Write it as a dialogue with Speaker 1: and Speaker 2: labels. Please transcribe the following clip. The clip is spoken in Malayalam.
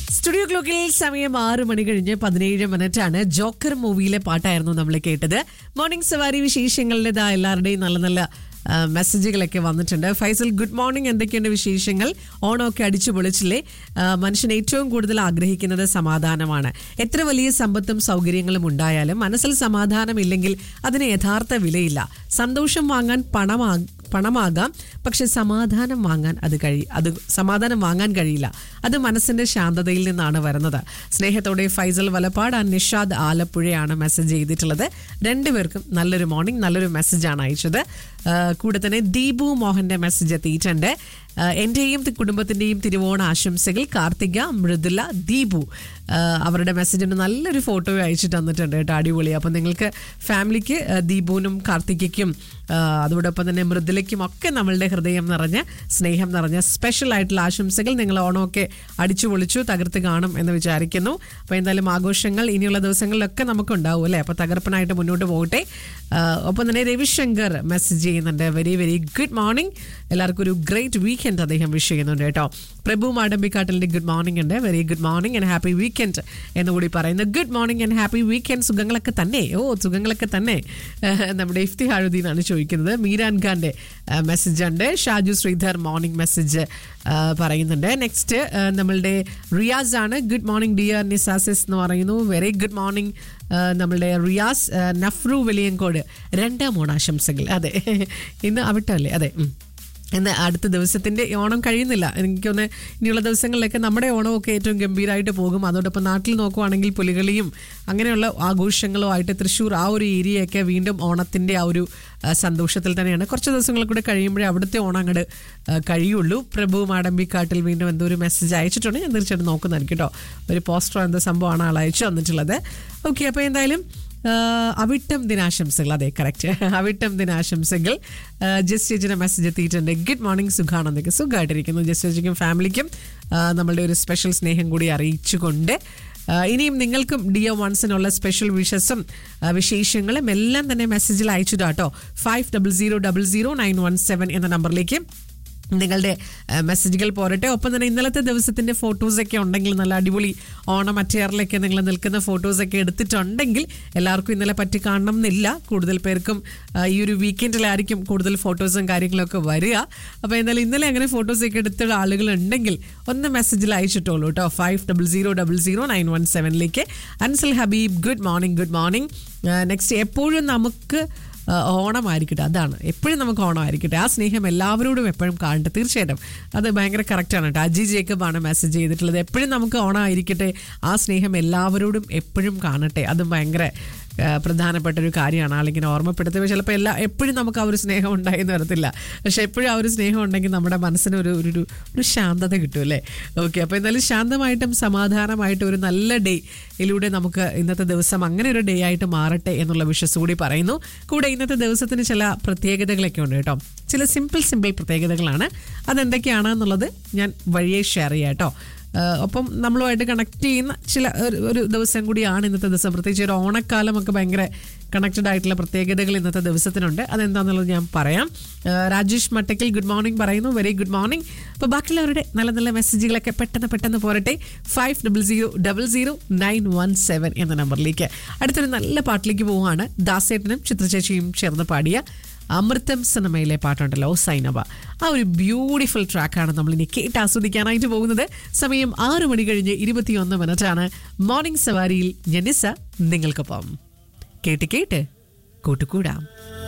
Speaker 1: സ്റ്റുഡിയോ ക്ലോക്കിൽ സമയം ആറ് മണി കഴിഞ്ഞ് പതിനേഴ് മിനിറ്റ് ആണ് ജോക്കർ മൂവിയിലെ പാട്ടായിരുന്നു നമ്മൾ കേട്ടത് മോർണിംഗ് സവാരി വിശേഷങ്ങളുടേതാ എല്ലാവരുടെയും നല്ല നല്ല ആ, മെസ്സേജുകളൊക്കെ വന്നിട്ടുണ്ട് ഫൈസൽ ഗുഡ് മോർണിംഗ് എന്തൊക്കെയുണ്ട് വിശേഷങ്ങൾ ഓണമൊക്കെ അടിച്ചു പൊളിച്ചില്ലേ ആ, മനുഷ്യൻ ഏറ്റവും കൂടുതൽ ആഗ്രഹിക്കുന്നത് സമാധാനമാണ് എത്ര വലിയ സമ്പത്തും സൗകര്യങ്ങളും ഉണ്ടായാലും മനസ്സിൽ സമാധാനമില്ലെങ്കിൽ അതിന് യഥാർത്ഥ വിലയില്ല സന്തോഷം വാങ്ങാൻ പണമാ പണമാകാം പക്ഷെ സമാധാനം വാങ്ങാൻ അത് കഴി അത് സമാധാനം വാങ്ങാൻ കഴിയില്ല അത് മനസ്സിന്റെ ശാന്തതയിൽ നിന്നാണ് വരുന്നത് സ്നേഹത്തോടെ ഫൈസൽ വലപ്പാട് ആ നിഷാദ് ആലപ്പുഴയാണ് മെസ്സേജ് ചെയ്തിട്ടുള്ളത് രണ്ടുപേർക്കും നല്ലൊരു മോർണിംഗ് നല്ലൊരു മെസ്സേജാണ് അയച്ചത് ആ, കൂടെ തന്നെ ദീപു മോഹന്റെ മെസ്സേജ് എത്തിയിട്ടുണ്ട് ആ, എന്റെയും തി- കുടുംബത്തിന്റെയും തിരുവോണ ആശംസകൾ കാർത്തിക മൃദുല ദീപു ആ, അവരുടെ മെസ്സേജിന് നല്ലൊരു ഫോട്ടോ അയച്ചിട്ട് തന്നിട്ടുണ്ട് കേട്ടോ അടിപൊളി അപ്പം നിങ്ങൾക്ക് ഫാമിലിക്ക് ആ, ദീപുവിനും കാർത്തികയ്ക്കും ആ, അതോടൊപ്പം തന്നെ മൃദുലയ്ക്കും ഒക്കെ നമ്മളുടെ ഹൃദയം നിറഞ്ഞ സ്നേഹം നിറഞ്ഞ സ്പെഷ്യൽ ആയിട്ടുള്ള ആശംസകൾ നിങ്ങൾ ഓണമൊക്കെ അടിച്ചു പൊളിച്ചു തകർത്ത് കാണും എന്ന് വിചാരിക്കുന്നു അപ്പോൾ എന്തായാലും ആഘോഷങ്ങൾ ഇനിയുള്ള ദിവസങ്ങളിലൊക്കെ നമുക്ക് ഉണ്ടാവും അല്ലേ അപ്പോൾ തകർപ്പനായിട്ട് മുന്നോട്ട് പോകട്ടെ ആ, ഒപ്പം തന്നെ രവിശങ്കർ മെസ്സേജ് ചെയ്യുന്നുണ്ട് വെരി വെരി ഗുഡ് മോർണിംഗ് എല്ലാവർക്കും ഒരു ഗ്രേറ്റ് വീക്കെൻഡ് അദ്ദേഹം വിഷ് ചെയ്യുന്നുണ്ട് കേട്ടോ പ്രഭു മാടമ്പിക്കാട്ടലിന്റെ ഗുഡ് മോർണിംഗ് ഉണ്ട് very good morning and happy weekend എന്ന് കൂടി പറയുന്നു good morning and happy weekend സുഖങ്ങളൊക്കെ തന്നെ ഓ സുഖങ്ങളൊക്കെ തന്നെ ഏഹ്, നമ്മുടെ ഇഫ്തിഹാഴുദ്ദീനാണ് ചോദിക്കുന്നത് മീരാൻ ഖാന്റെ മെസ്സേജ് ഉണ്ട് ഷാജു ശ്രീധർ മോർണിംഗ് മെസ്സേജ് പറയുന്നുണ്ട് നെക്സ്റ്റ് നമ്മളുടെ റിയാസ് ആണ് ഗുഡ് മോർണിംഗ് ഡിയർ നിസാസിസ് എന്ന് പറയുന്നു വെരി ഗുഡ് മോർണിംഗ് നമ്മളുടെ റിയാസ് ആ, നഫ്രു വെളിയങ്കോട് രണ്ടാം ഓണാശംസകൾ അതെ ഇന്ന് അവിട്ടല്ലേ അതെ ഉം. ഇന്ന് അടുത്ത ദിവസത്തിന്റെ ഓണം കഴിയുന്നില്ല എനിക്കൊന്ന് ഇനിയുള്ള ദിവസങ്ങളിലൊക്കെ നമ്മുടെ ഓണമൊക്കെ ഏറ്റവും ഗംഭീരമായിട്ട് പോകും അതോടൊപ്പം നാട്ടിൽ നോക്കുവാണെങ്കിൽ പുലികളിയും അങ്ങനെയുള്ള ആഘോഷങ്ങളും ആയിട്ട് തൃശ്ശൂർ ആ ഒരു ഏരിയയൊക്കെ വീണ്ടും ഓണത്തിന്റെ ആ ഒരു ആ, സന്തോഷത്തിൽ തന്നെയാണ് കുറച്ച് ദിവസങ്ങൾ കൂടെ കഴിയുമ്പോഴേ അവിടുത്തെ ഓണം അങ്ങോട്ട് ആ, കഴിയുള്ളൂ പ്രഭു മാടമ്പിക്കാട്ടിൽ വീണ്ടും എന്തോ ഒരു മെസ്സേജ് അയച്ചിട്ടുണ്ട് ഞാൻ തീർച്ചയായിട്ടും നോക്കുന്നതായിരിക്കും കേട്ടോ ഒരു പോസ്റ്റർ എന്തോ സംഭവമാണ് ആൾ അയച്ചു തന്നിട്ടുള്ളത് ഓക്കെ അപ്പോൾ എന്തായാലും ആഹ് അവിട്ടം ദിനാശംസകൾ അതെ കറക്റ്റ് അവിട്ടം ദിനാശംസകൾ ആഹ് ജസ് ചേച്ചിയുടെ മെസ്സേജ് എത്തിയിട്ടുണ്ട് ഗുഡ് മോർണിംഗ് സുഖാണെന്നൊക്കെ സുഖമായിട്ടിരിക്കുന്നു ജസ് ചേച്ചിക്കും ഫാമിലിക്കും ആഹ് നമ്മളുടെ ഒരു സ്പെഷ്യൽ സ്നേഹം കൂടി അറിയിച്ചുകൊണ്ട് ആഹ് ഇനിയും നിങ്ങൾക്കും ഡിയോ വൺസിനുള്ള സ്പെഷ്യൽ വിഷസും ആഹ് വിശേഷങ്ങളും എല്ലാം തന്നെ മെസ്സേജിൽ അയച്ചിട്ടാട്ടോ five double zero double zero nine one seven എന്ന നമ്പറിലേക്ക് നിങ്ങളുടെ ആ, മെസ്സേജുകൾ പോരട്ടെ ഒപ്പം തന്നെ ഇന്നലത്തെ ദിവസത്തിന്റെ ഫോട്ടോസൊക്കെ ഉണ്ടെങ്കിൽ നല്ല അടിപൊളി ഓണം അറ്റയറിലൊക്കെ നിങ്ങൾ നിൽക്കുന്ന ഫോട്ടോസൊക്കെ എടുത്തിട്ടുണ്ടെങ്കിൽ എല്ലാവർക്കും ഇന്നലെ പറ്റി കാണണം എന്നില്ല കൂടുതൽ പേർക്കും ആ, ഈ ഒരു വീക്കെൻഡിലായിരിക്കും കൂടുതൽ ഫോട്ടോസും കാര്യങ്ങളൊക്കെ വരിക അപ്പോൾ എന്തായാലും ഇന്നലെ അങ്ങനെ ഫോട്ടോസൊക്കെ എടുത്ത ആളുകൾ ഉണ്ടെങ്കിൽ ഒന്ന് മെസ്സേജിൽ അയച്ചിട്ടുള്ളൂ കേട്ടോ five double zero double zero nine one സെവനിലേക്ക് Ansal Habeeb good morning good morning next എപ്പോഴും നമുക്ക് ആ, ഓണമായിരിക്കട്ടെ അതാണ് എപ്പോഴും നമുക്ക് ഓണമായിരിക്കട്ടെ ആ സ്നേഹം എല്ലാവരോടും എപ്പോഴും കാണട്ടെ തീർച്ചയായിട്ടും അത് ഭയങ്കര കറക്റ്റാണ് കേട്ടോ അജി ജേക്കബ് ആണ് മെസ്സേജ് ചെയ്തിട്ടുള്ളത് എപ്പോഴും നമുക്ക് ഓണമായിരിക്കട്ടെ ആ സ്നേഹം എല്ലാവരോടും എപ്പോഴും കാണട്ടെ അതും ഭയങ്കര ആ, പ്രധാനപ്പെട്ട ഒരു കാര്യമാണ് ആളിങ്ങനെ ഓർമ്മപ്പെടുത്തുക ചിലപ്പോൾ എല്ലാ എപ്പോഴും നമുക്ക് ആ ഒരു സ്നേഹം ഉണ്ടായെന്ന് വരത്തില്ല പക്ഷെ എപ്പോഴും ആ ഒരു സ്നേഹം ഉണ്ടെങ്കിൽ നമ്മുടെ മനസ്സിന് ഒരു ഒരു ഒരു- ഒരു ശാന്തത കിട്ടും അല്ലേ ഓക്കെ അപ്പോൾ എന്തായാലും ശാന്തമായിട്ടും സമാധാനമായിട്ടും ഒരു നല്ല ഡേയിലൂടെ നമുക്ക് ഇന്നത്തെ ദിവസം അങ്ങനെ ഒരു ഡേ ആയിട്ട് മാറട്ടെ എന്നുള്ള വിശ്വസ് കൂടി പറയുന്നു കൂടെ ഇന്നത്തെ ദിവസത്തിന് ചില പ്രത്യേകതകളൊക്കെ ഉണ്ട് കേട്ടോ ചില സിമ്പിൾ സിമ്പിൾ പ്രത്യേകതകളാണ് അതെന്തൊക്കെയാണെന്നുള്ളത് ഞാൻ വഴിയെ ഷെയർ ചെയ്യാം കേട്ടോ ആഹ് ഒപ്പം നമ്മളുമായിട്ട് കണക്ട് ചെയ്യുന്ന ചില ഒരു- ഒരു ദിവസം കൂടിയാണ് ഇന്നത്തെ ദിവസം പ്രത്യേകിച്ച് ഒരു ഓണക്കാലമൊക്കെ ഭയങ്കര കണക്റ്റഡ് ആയിട്ടുള്ള പ്രത്യേകതകൾ ഇന്നത്തെ ദിവസത്തിനുണ്ട് അതെന്താണെന്നുള്ളത് ഞാൻ പറയാം ആഹ് രാജേഷ് മട്ടക്കൽ ഗുഡ് മോർണിംഗ് പറയുന്നു വെരി ഗുഡ് മോർണിംഗ് അപ്പോൾ ബാക്കിയുള്ളവരുടെ നല്ല നല്ല മെസ്സേജുകളൊക്കെ പെട്ടെന്ന് പെട്ടെന്ന് പോരട്ടെ five double zero double zero nine one seven എന്ന നമ്പറിലേക്ക് അടുത്തൊരു നല്ല പാട്ടിലേക്ക് പോവുകയാണ് ദാസേട്ടനും ചിത്രചേച്ചിയും ചേർന്ന് പാടിയ അമൃതം സിനിമയിലെ പാട്ടുണ്ടല്ലോ സൈനബ ആ ഒരു ബ്യൂട്ടിഫുൾ ട്രാക്കാണ് നമ്മൾ ഇനി കേട്ട് ആസ്വദിക്കാനായിട്ട് പോകുന്നത് സമയം ആറു മണി കഴിഞ്ഞ് ഇരുപത്തിയൊന്ന് മിനിറ്റാണ് മോർണിംഗ് സവാരിയിൽ ജനിസ നിങ്ങൾക്കൊപ്പം കേട്ട് കേട്ട് കൂട്ടുകൂടാം